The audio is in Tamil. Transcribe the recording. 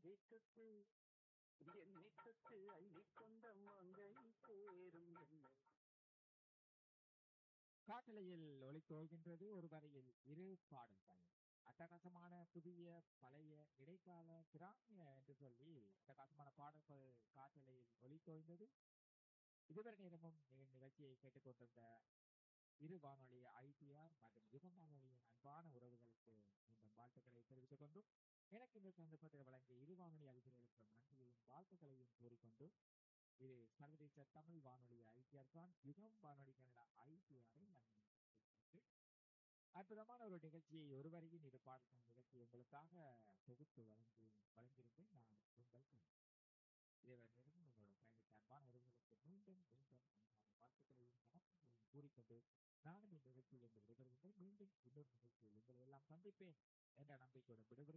தொட்டு என்னை தொட்டு அள்ளிக்கொண்ட மங்கை சேரும் என்னை காட்டலையில் ஒளித்தோகின்றது ஒரு வரையில் இரு பாடல்கள் அட்டகாசமான புதிய பழைய இடைக்கால கிராமிய என்று சொல்லி அட்டகாசமான பாடல்கள் காட்டலையில் ஒளித்தோய்ந்தது இதுவரை நேரமும் நிக- நிகழ்ச்சியை கேட்டுக்கொண்டிருந்த இரு வானொலி ஐடிஆர் மற்றும் யுகம் வானொலியின் அன்பான உறவுகளுக்கு மீண்டும் வாழ்த்துக்களை தெரிவித்துக் கொண்டும் எனக்கு இந்த சந்தர்ப்பத்தை வழங்கிய இரு வானொலி அதிபர்களுக்கும் நன்றியையும் வாழ்த்துக்களையும் கூறிக்கொண்டு இது சர்வதேச தமிழ் வானொலி ஐடிஆர் தான் யுகம் வானொலி கனடா ஐடிஆரை அற்புதமான ஒரு நிகழ்ச்சியை ஒருவரையும் இது பார்க்கும் நிகழ்ச்சி உங்களுக்காக தொகுத்து வழங்கி வழங்கியிருந்தேன் நான் உங்கள் கண். இறைவனிடம் உங்களோட பயணித்த அன்பான உறவுகளுக்கு மீண்டும் மீண்டும் அன்பான வாழ்த்துக்களையும் வணக்கங்களையும் கூறிக்கொண்டு நானும் இந்த நிகழ்ச்சியில் இருந்து விடைபெறுகின்றேன் மீண்டும் இன்னொரு நிகழ்ச்சியில் உங்களை எல்லாம் சந்திப்பேன் என்ற நம்பிக்கையோடு விடுகிறேன்